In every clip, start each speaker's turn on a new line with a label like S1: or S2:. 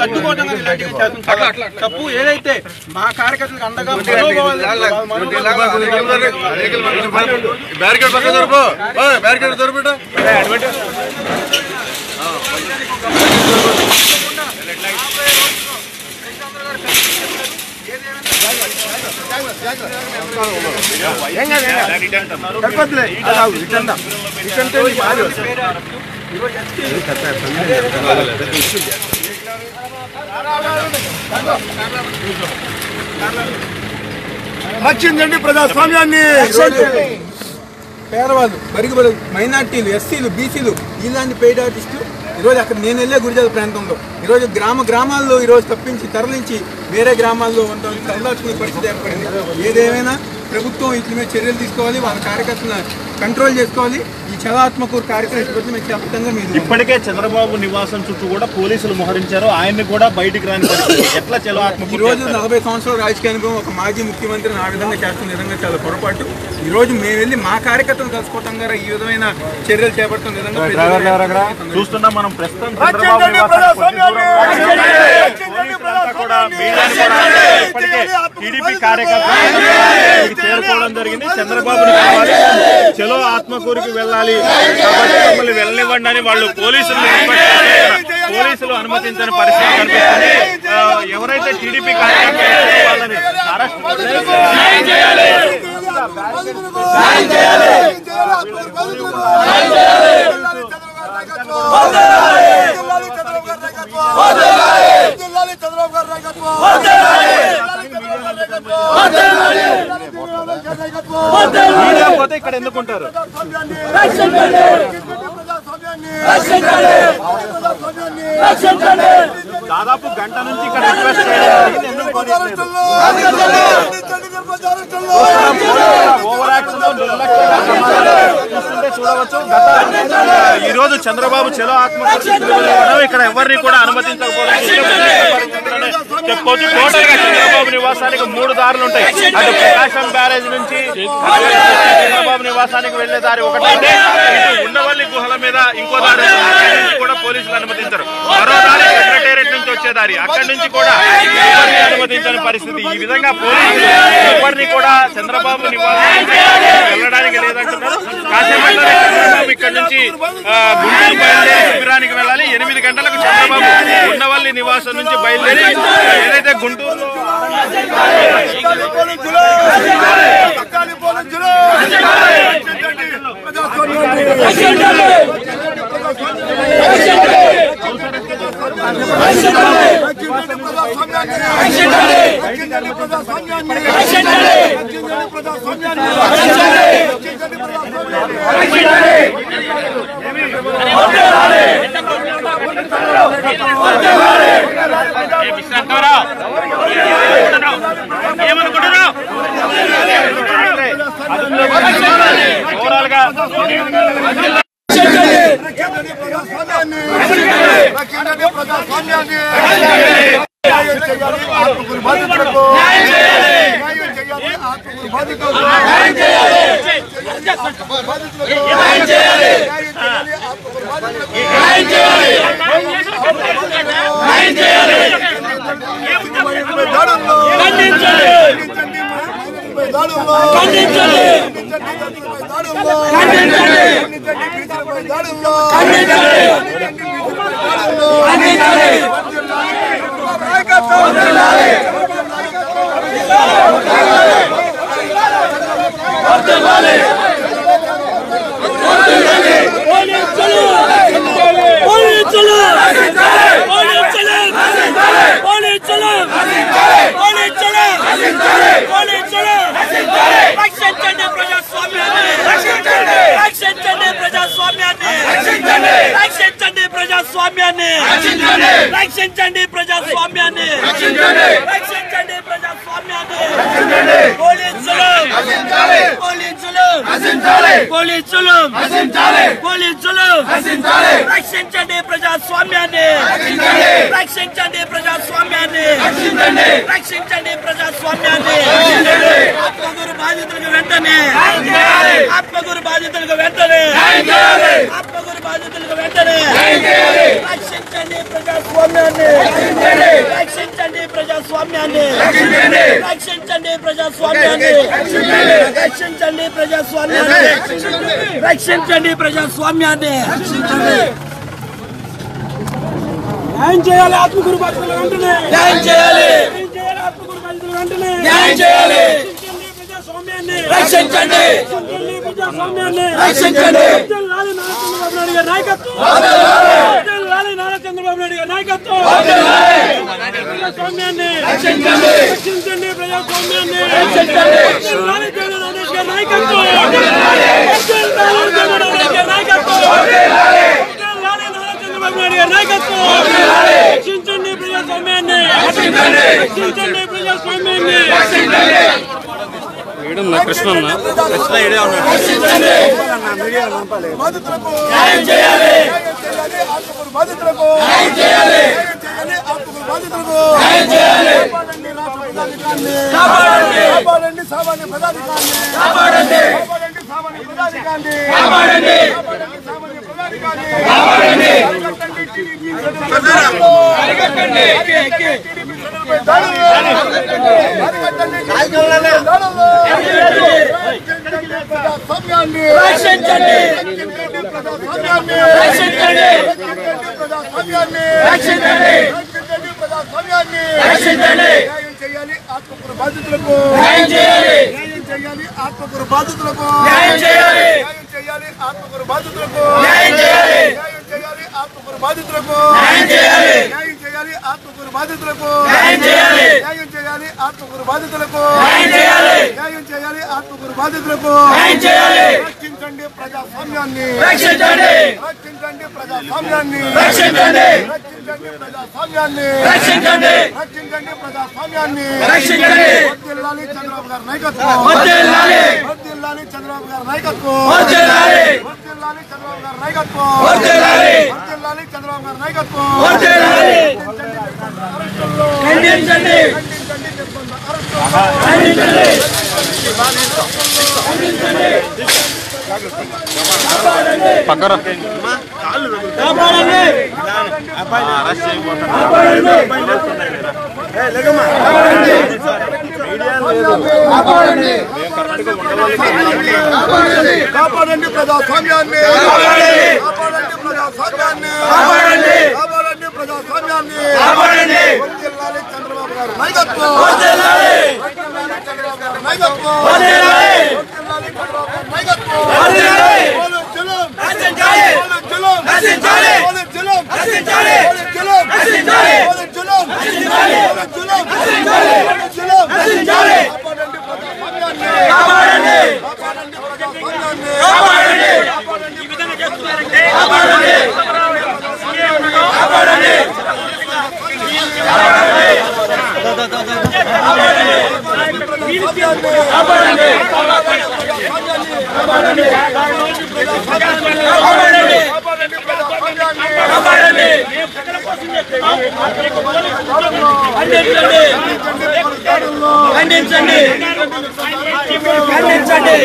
S1: అడ్డుకోవడం కానీ ఇలాంటివి చేస్తుంది చాలా తప్పు ఏదైతే మా కార్యకర్తలకు అండగా మనోభావాలు- వాళ్ళ మనోభావాలు-
S2: బ్యారికేడ్ పక్కన దొరుకు బ్యారికేడ్ దొరుకుట
S1: సరిపోతులే. అది ఆగు, ఇటు అందా. ఇటు అంటే ఇది బాగా వస్తుంది.
S2: రక్షించండి ప్రజాస్వామ్యాన్ని
S1: పేదవాళ్ళు బరిగిబడి మైనార్టీలు ఎస్సీలు బీసీలు ఇలాంటి పెయిడ్ ఆర్టిస్టులు ఈరోజు అక్కడ నేను వెళ్ళే గురిజాల ప్రాంతంలో ఈరోజు గ్రామ గ్రామాల్లో ఈరోజు తప్పించి తరలించి వేరే గ్రామాల్లో ఉండడం తరలాచుకునే పరిస్థితి ఏర్పడింది ఏదేమైనా ప్రభుత్వం వీటి మీద చర్యలు తీసుకోవాలి వాళ్ళ కార్యకర్తలను కంట్రోల్ చేసుకోవాలి ఈ చలాత్మకూరు కార్యక్రమం గురించి మేము ఖచ్చితంగా మీరు
S3: ఇప్పటికే చంద్రబాబు నివాసం చుట్టూ కూడా పోలీసులు మోహరించారు ఆయన్ని కూడా బయటికి రాని పరిస్థితి ఎట్లా చలో
S1: ఈ
S3: ఆత్మకూరు
S1: రోజు నలభై సంవత్సరాల రాజకీయ అనుభవం ఒక మాజీ ముఖ్యమంత్రిని ఆ విధంగా చేస్తున్న విధంగా చాలా పొరపాటు ఈ రోజు మేము వెళ్ళి మా కార్యకర్తలు కలుసుకోవటం ద్వారా ఈ విధమైన చర్యలు చేపడుతున్న విధంగా ప్రజలు-
S3: చూస్తున్నాం మనం ప్రస్తుతం చంద్రబాబు నివాసానికి కొద్ది దూరంలో పోలీసులంతా కూడా వీళ్ళని కూడా ఇప్పటికే టీడీపీ కార్యకర్తలు ఇక్కడికి చేరుకోవడం జరిగింది చంద్రబాబుని కావాలి చలో ఆత్మకూరుకి వెళ్ళాలి కాబట్టి మమ్మల్ని వెళ్ళనివ్వండి అని వాళ్ళు పోలీసులు పోలీసులు అనుమతించని పరిస్థితి కనిపిస్తుంది ఆ, ఎవరైతే టీడీపీ కార్యకర్తలు వాళ్ళని అరెస్ట్ పోతే ఇక్కడ ఎందుకుంటారు దాదాపు గంట నుంచి ఇక్కడ రిక్వెస్ట్ చేయడం జరిగింది. ఎందుకు పోనీయట్లేదు? ఓవర్ యాక్షన్ నిర్లక్ష్యంగా సమాధానం చూస్తుంటే చూడవచ్చు గత ఈ రోజు చంద్రబాబు చలో ఆత్మహత్య ఇక్కడ ఎవరిని కూడా అనుమతించకపోవడం చెప్పుకోవచ్చు టోటల్ గా చంద్రబాబు నివాసానికి మూడు దారులు ఉంటాయి అటు ప్రకాశం బ్యారేజ్ నుంచి చంద్రబాబు నివాసానికి వెళ్లే దారి ఒకటైతే ఇటు ఉండవల్లి గుహల మీద ఇంకో దారి ఉంటుంది. అక్కడి నుంచి కూడా పోలీసులు అనుమతించరు మరో దారి సెక్రటేరియట్ నుంచి వచ్చే దారి అక్కడి నుంచి కూడా ఎవరిని అనుమతించని పరిస్థితి ఈ విధంగా పోలీసులు ఎవరిని కూడా చంద్రబాబు నివాసానికి వెళ్ళడానికి లేదంటున్నారు కాసేపట్లోనే చంద్రబాబు ఇక్కడ నుంచి ఆ, గుంటూరు బయలుదేరి శిబిరానికి వెళ్ళాలి ఎనిమిది గంటలకు చంద్రబాబు ఉండవల్లి నివాసం నుంచి బయలుదేరి ఏదైతే గుంటూరులో ఓవరాల్ గా
S4: రక్షించండి ప్రజాస్వామ్యాన్ని రక్షించండి ప్రజాస్వామ్యాన్ని రక్షించండి ప్రజాస్వామ్యాన్ని రక్షించండి ప్రజాస్వామ్యాన్ని రక్షించండి ప్రజాస్వామ్యాన్ని పోలీసులు పోలీసులు పోలీసులు పోలీసులు రక్షించండి ప్రజాస్వామ్యాన్ని రక్షించండి ప్రజాస్వామ్యాన్ని ప్రజాస్వామ్యాన్ని రక్షించండి ప్రజాస్వామ్యాన్ని ఆత్మగురు బాధితులకు వెంటనే ఆత్మగురు బాధితులకు వెంటనే ఆత్మగురు బాధితులకు వెంటనే రక్షించండి ప్రజాస్వామ్యాన్ని రక్షించండి ప్రజాస్వామ్యాన్ని రక్షించండి ప్రజాస్వామ్యాన్ని రక్షించండి ప్రజాస్వామ్యాన్ని రక్షించండి ప్రజాస్వామ్యాన్ని
S5: న్యాయం చేయాలి ఆత్మగురు బాధ్యతలు వెంటనే
S4: న్యాయం చేయాలి
S5: న్యాయం చేయాలి ఆత్మగురు బాధ్యతలు వెంటనే
S4: న్యాయం చేయాలి
S5: రక్షించండి ప్రజాస్వామ్యాన్ని
S4: రక్షించండి
S5: రక్షించండి ప్రజాస్వామ్యాన్ని
S4: రక్షించండి.
S5: లాలి నారా చంద్రబాబు నాయుడు గారి నాయకత్వం లాలి నారా చంద్రబాబు నాయుడు గారి నాయకత్వం ప్రజాస్వామ్యాన్ని
S4: రక్షించండి.
S5: రక్షించండి ప్రజాస్వామ్యాన్ని
S4: రక్షించండి.
S5: లాలి జగన్ రమేష్ గారి నాయకత్వం లాలి జగన్ రమేష్ గారి నాయకత్వం లాలి నారా చంద్రబాబు నాయుడు గారి నాయకత్వం రక్షించండి ప్రజాస్వామ్యాన్ని రక్షించండి ప్రజాస్వామ్యాన్ని
S2: బాధితులకు
S4: న్యాయం చేయాలి
S2: న్యాయం చేయాలి ఆత్మకూరు బాధితులకు
S4: న్యాయం చేయాలి
S2: న్యాయం చేయాలి ఆత్మకూరు బాధితులకు
S4: న్యాయం చేయాలి
S2: కాపాడండి రాష్ట్ర ప్రజాధికారిని
S4: కాపాడండి.
S2: కాపాడండి సామాన్య ప్రజాధికారిని
S4: కాపాడండి
S2: కాపాడండి సామాన్య ప్రజాధికారిని
S4: కాపాడండి
S2: కాపాడండి సామాన్య ప్రజాధికారిని
S4: కాపాడండి
S2: అరికట్టండి టీడీపీ చదువులు.
S4: అరికట్టండి
S2: దాడులు. అరికట్టండి టీడీపీ దాడులు. రక్షించండి ప్రజాస్వామ్యాన్ని.
S4: రక్షించండి.
S2: రక్షించండి ప్రజాస్వామ్యాన్ని.
S4: రక్షించండి.
S2: రక్షించండి ప్రజాస్వామ్యాన్ని.
S4: రక్షించండి.
S2: రక్షించండి ప్రజాస్వామ్యాన్ని.
S4: రక్షించండి.
S2: న్యాయం చేయాలి ఆత్మకూరు బాధితులకు
S4: న్యాయం చేయాలి
S2: న్యాయం చేయాలి ఆత్మకూరు బాధితులకు
S4: న్యాయం చేయాలి
S2: న్యాయం చేయాలి ఆత్మకూరు బాధితులకు
S4: న్యాయం చేయాలి
S2: న్యాయం చేయాలి ఆత్మకూరు బాధితులకు
S4: న్యాయం చేయాలి
S2: న్యాయం చేయాలి ఆత్మకూరు బాధితులకు
S4: న్యాయం చేయాలి
S2: న్యాయం చేయాలి ఆత్మకూరు బాధితులకు
S4: న్యాయం చేయాలి
S2: న్యాయం చేయాలి ఆత్మకూరు బాధితులకు
S4: న్యాయం చేయాలి
S2: రక్షించండి ప్రజాస్వామ్యాన్ని
S4: రక్షించండి
S2: రక్షించండి ప్రజాస్వామ్యాన్ని
S4: రక్షించండి
S2: రక్షించండి ప్రజాస్వామ్యాన్ని
S4: రక్షించండి
S2: రక్షించండి ప్రజాస్వామ్యాన్ని
S4: రక్షించండి
S2: వర్ధిల్లాలి చంద్రబాబు గారి నాయకత్వం
S4: వర్ధిల్లాలి
S2: వర్ధిల్లాలి చంద్రబాబు గారి నాయకత్వం
S4: వర్ధిల్లాలి
S2: వర్ధిల్లాలి చంద్రబాబు గారి నాయకత్వం
S4: వర్ధిల్లాలి
S2: వర్ధిల్లాలి చంద్రబాబు గారి నాయకత్వం
S4: వర్ధిల్లాలి ఖండించండి
S2: ఖండించండి నిర్బంధ అరెస్టులను.
S4: ఖండించండి
S2: కాపాడండి ప్రజాస్వామ్యాన్ని
S4: కాపాడండి.
S2: కాపాడండి ప్రజాస్వామ్యాన్ని
S4: కాపాడండి.
S2: కాపాడండి ప్రజాస్వామ్యాన్ని
S4: కాపాడండి.
S2: వర్ధిల్లాలి చంద్రబాబు గారి నాయకత్వం
S4: వర్ధిల్లాలి
S2: వర్ధిల్లాలి చంద్రబాబు గారి నాయకత్వం
S4: వర్ధిల్లాలి
S2: వర్ధిల్లాలి చంద్రబాబు గారి నాయకత్వం
S4: వర్ధిల్లాలి.
S2: పోలీస్ జులుం.
S4: రక్షించాలి.
S2: పోలీస్ జులుం.
S4: రక్షించాలి.
S2: పోలీస్ జులుం.
S4: రక్షించాలి.
S2: పోలీస్ జులుం.
S4: రక్షించాలి.
S2: పోలీస్ జులుం.
S4: రక్షించాలి.
S2: పోలీస్ జులుం.
S4: రక్షించాలి.
S2: పోలీస్ జులుం.
S4: రక్షించాలి.
S2: కాపాడండి ప్రజాస్వామ్యాన్ని
S4: కాపాడండి
S2: కాపాడండి ప్రజాస్వామ్యాన్ని
S4: కాపాడండి కాపాడండి కాపాడండి కాపాడండి కాపాడండి కాపాడండి ఖండించండి ఖండించండి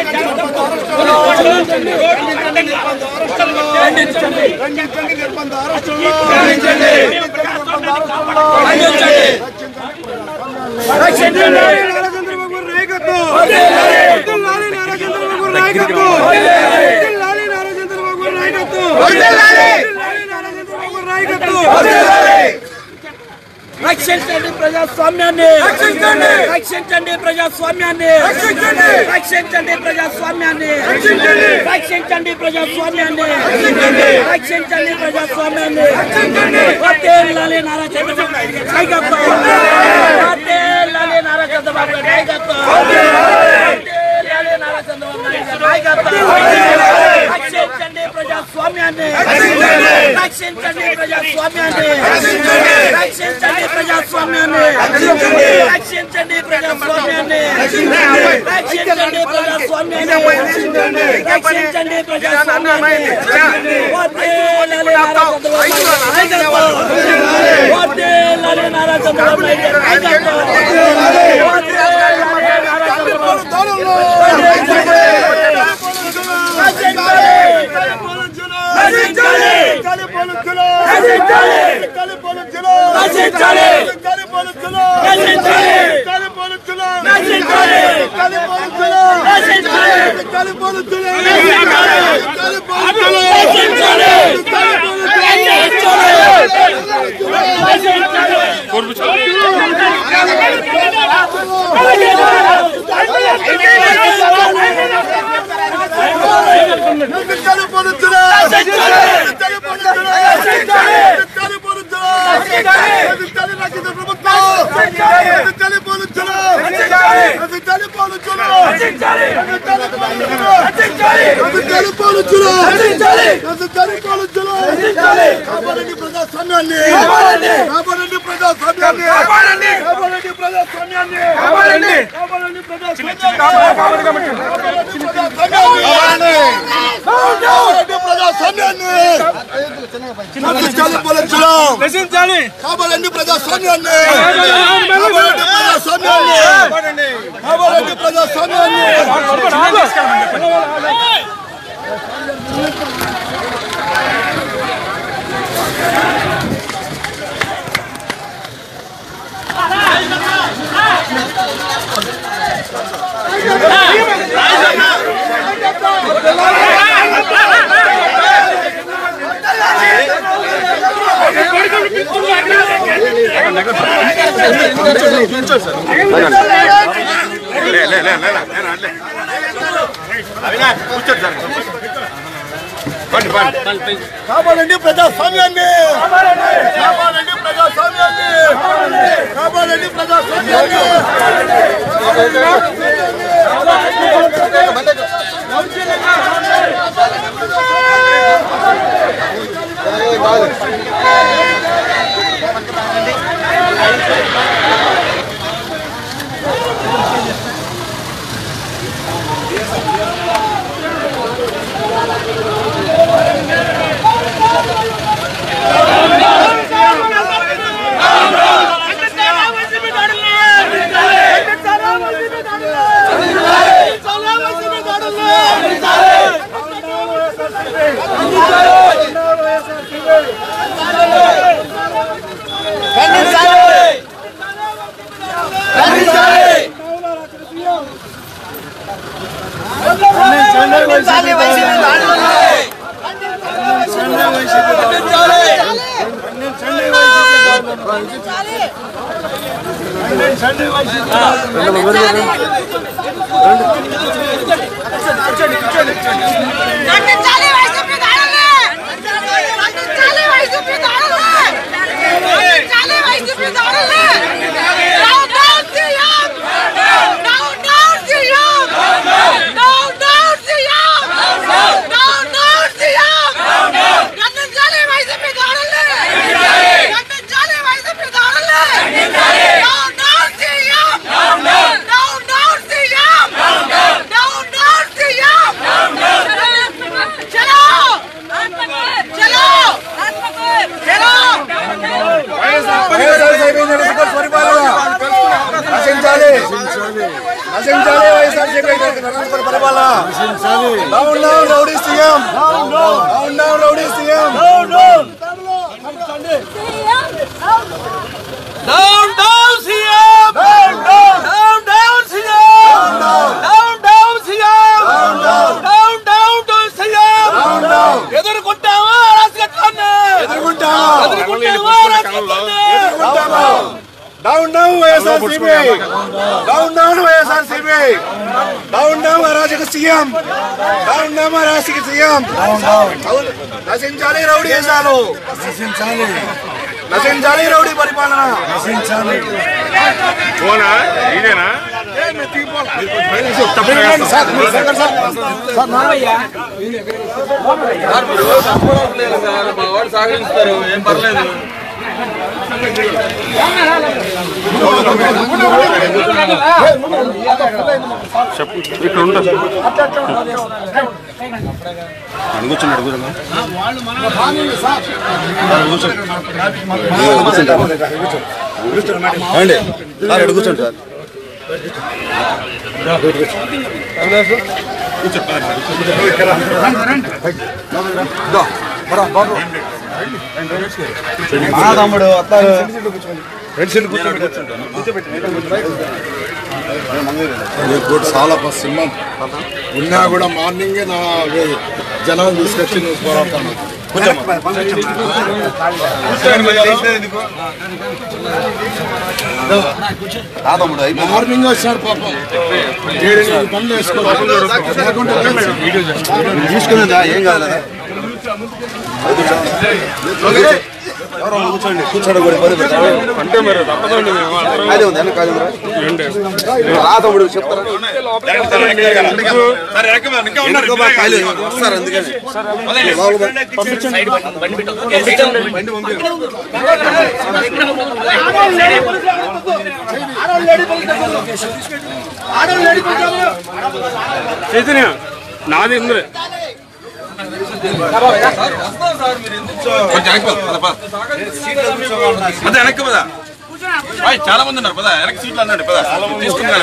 S4: ఖండించండి
S2: ఖండించండి నిర్బంధ అరెస్టులను.
S4: ఖండించండి ఖండించండి రక్షించండి
S2: నారా చంద్రబాబు గారి నాయకత్వం.
S4: వర్ధిల్లాలి.
S2: వర్ధిల్లాలి నారా చంద్రబాబు గారి నాయకత్వం.
S4: వర్ధిల్లాలి.
S2: వర్ధిల్లాలి నారా చంద్రబాబు గారి నాయకత్వం.
S4: వర్ధిల్లాలి.
S2: వర్ధిల్లాలి నారా చంద్రబాబు గారి నాయకత్వం.
S4: వర్ధిల్లాలి. రక్షించండి ప్రజాస్వామ్యాన్ని రక్షించండి రక్షించండి ప్రజాస్వామ్యాన్ని రక్షించండి రక్షించండి ప్రజాస్వామ్యాన్ని రక్షించండి రక్షించండి ప్రజాస్వామ్యాన్ని రక్షించండి రక్షించండి ప్రజాస్వామ్యాన్ని రక్షించండి వర్ధిల్లాలి నారా చంద్రబాబు నాయుడు గారి నాయకత్వం వర్ధిల్లాలి నారా చంద్రబాబు గారి నాయకత్వం వర్ధిల్లాలి నారా చంద్రబాబు నాయుడు గారి నాయకత్వం రక్షించండి ప్రజాస్వామ్యాన్ని రక్షించండి ప్రజాస్వామ్యాన్ని రక్షించండి ప్రజాస్వామ్యాన్ని ప్రజాస్వామ్యాన్ని రక్షించండి ప్రజాస్వామ్యాన్ని రక్షించండి ప్రజాస్వామ్యాన్ని రక్షించండి ప్రజాస్వామ్యాన్ని వర్ధిల్లాలి నారా చంద్రబాబు నాయుడు నాయకత్వం. వర్ధిల్లాలి నారా చంద్రబాబు నాయుడు నాయకత్వం. వర్ధిల్లాలి నారా చంద్రబాబు
S2: కాపాడండి ప్రజాస్వామ్యాన్ని కాపాడండి ప్రజాస్వామ్యాన్ని కాపాడండి ప్రజాస్వామ్యాన్ని కాపాడండి కాపాడండి ప్రజాస్వామ్యాన్ని కాపాడండి ప్రజాస్వామ్యాన్ని నశించాలి పోలీసులు కాపాడండి ప్రజాస్వామ్యాన్ని కాపాడండి ప్రజాస్వామ్యాన్ని కాపాడండి ప్రజాస్వామ్యాన్ని కాపాడండి ప్రజాస్వామ్యాన్ని కాపాడండి ప్రజాస్వామ్యాన్ని కాపాడండి ప్రజాస్వామ్యాన్ని
S6: ఖండించాలి వైసీపీ దాడుల్ని! ఖండించాలి వైసీపీ దాడుల్ని! ఖండించాలి వైసీపీ దాడుల్ని! Down, down, CM! Down, down, CM! Down, down, CM! Down, down, CM! ఖండించాలి వైసీపీ దాడుల్ని! ఖండించాలి వైసీపీ దాడుల్ని! Down, down, CM! Down, down, CM! Down, down, CM! చలో చలో చలో
S2: నశించాలి నశించాలి వైఎస్ఆర్సీపీ నరేంద్ర పరిపాలన down down rowdy CM down down rowdy CM
S5: Down, down, CM! Down, down, CM! Down, down, CM! Down, down to CM! ఎదుర్కొంటావా రాజకీయాన్ని
S2: ఎదుర్కొంటాము
S5: ఎదుర్కొంటావా రాజకీయాన్ని
S2: down down YSRCP down down YSRCP down down అరాజక సీఎం డౌన్ డౌన్ అరాజక CM నశించాలి rowdy దేశాలు నశించాలి నశించాలి రౌడీ పరిపాలన నశించాలి
S3: ఫోనా ఇదేనా
S7: మా వాడు సాగరిస్తారు ఏం పర్లేదు
S2: అడుగుచున్నా అడుగుతున్నా అండి సార్ అడుగుచండి సార్ తమ్ముడు
S7: కూడా చాలా సింహం ఉన్నా కూడా మార్నింగే నా జనాలు తీసుకొచ్చి నువ్వు పోరాడతాను
S2: తమ్ముడు అయిపోయింది
S7: మార్నింగ్ వచ్చాడు పాపం ఏడు ఎనిమిది పనులు వేసుకోవాలి
S2: తీసుకునేదా ఏం కాదు ఎవరో కూర్చోండి కూర్చోండి కూడా ఇబ్బంది పెట్టారు అంటే మరి ఖాళీ ఉంది వెనక ఖాళీ ఉందా రా తమ్ముడు చెప్తారా వెనక బాగా ఖాళీ ఉంది. వస్తారు అందుకని బాబు
S5: చైతన్య నాది ఉంది
S3: చాలా మంది ఉన్నారు పద వెనక్కి సీట్లు అన్నాడు పద తీసుకున్నారు